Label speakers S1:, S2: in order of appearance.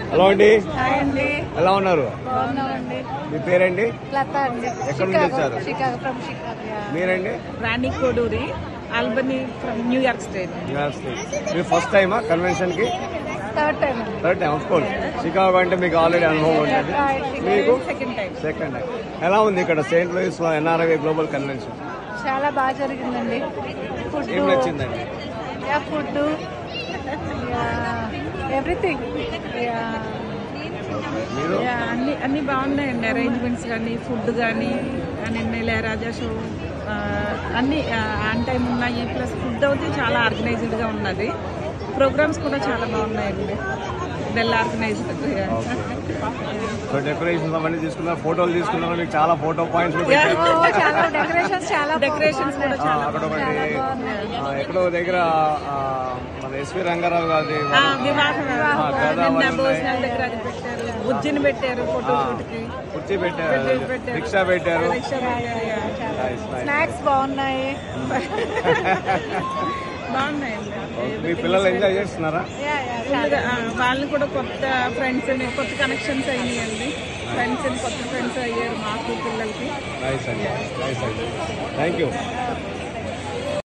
S1: Hello అండి
S2: hi అండి
S1: ఎలా ఉన్నారు
S2: బాగున్నామండి
S1: మీ పేరేంటి
S2: లత అండి
S1: ఎక్కడి నుంచి వచ్చారు?
S2: షికాగో ఫ్రమ్ షికాగో
S1: మీరండి
S3: Rani Koduri Albany from New York state
S1: United States మీరు ఫస్ట్ టైమా కన్వెన్షన్ కి
S2: థర్డ్ టైం అండి
S1: third time of course Chicago అంటే మీకు ఆల్రెడీ అనుభవం ఉంటుంది మీకు
S3: సెకండ్ టైం
S1: సెకండ్ టైం ఎలా ఉంది ఇక్కడ సెయింట్ లూయిస్ లో ఎన్ఆర్ఐ గ్లోబల్ కన్వెన్షన్
S2: చాలా బాగా జరిగిందండి ఫుడ్
S1: ఏం నచ్చిందండి
S2: యా ఫుడ్ ఎవ్రీథింగ్
S1: మీరు
S3: అన్ని అన్ని బాగున్నాయండి అరేంజ్మెంట్స్ కానీ ఫుడ్ కానీ నిన్న ఇళయరాజా షో ఆ, అన్ని ఆన్ టైం ఉన్నాయి ప్లస్ ఫుడ్ అయితే చాలా ఆర్గనైజ్డ్గా ఉన్నది ప్రోగ్రామ్స్ కూడా చాలా బాగున్నాయండి వెల్ ఆర్గనైజ్డ్
S1: సో డెకరేషన్స్ అవన్నీ తీసుకున్నారు ఫోటోలు తీసుకున్నారు మీకు చాలా ఫోటో పాయింట్స్
S2: చాలా డెకరేషన్స్ చాలా
S3: డెకరేషన్స్ కూడా చాలా
S1: అక్కడ ఒకటి ఆ, ఎక్కడో దగ్గర ఆ, మన ఎస్వి రంగారావు గారి
S3: ఆ, వివాహ
S1: ఆ, గదా
S3: నిన్న
S1: వాళ్ళు
S3: భోజనాల దగ్గర అది పెట్టారు ఉజ్జిని పెట్టారు ఫోటో షూట్కి
S1: కుర్చీ పెట్టారు రిక్షా పెట్టారు
S3: రిక్షా పెట్టారు
S1: Nice, nice.
S2: స్నాక్స్ బాగున్నాయి
S3: బాగున్నాయండి
S1: మీ పిల్లలు ఎంజాయ్ చేస్తున్నారా
S2: యా యా
S3: ఫుల్గా, ఆ, వాళ్ళు కూడా కొత్త ఫ్రెండ్స్ కొత్త కనెక్షన్స్ అయినాయండి ఫ్రెండ్స్ కొత్త ఫ్రెండ్స్ అయ్యారు మాకు పిల్లలకి
S1: నైస్ అండి నైస్ అండి థ్యాంక్ యూ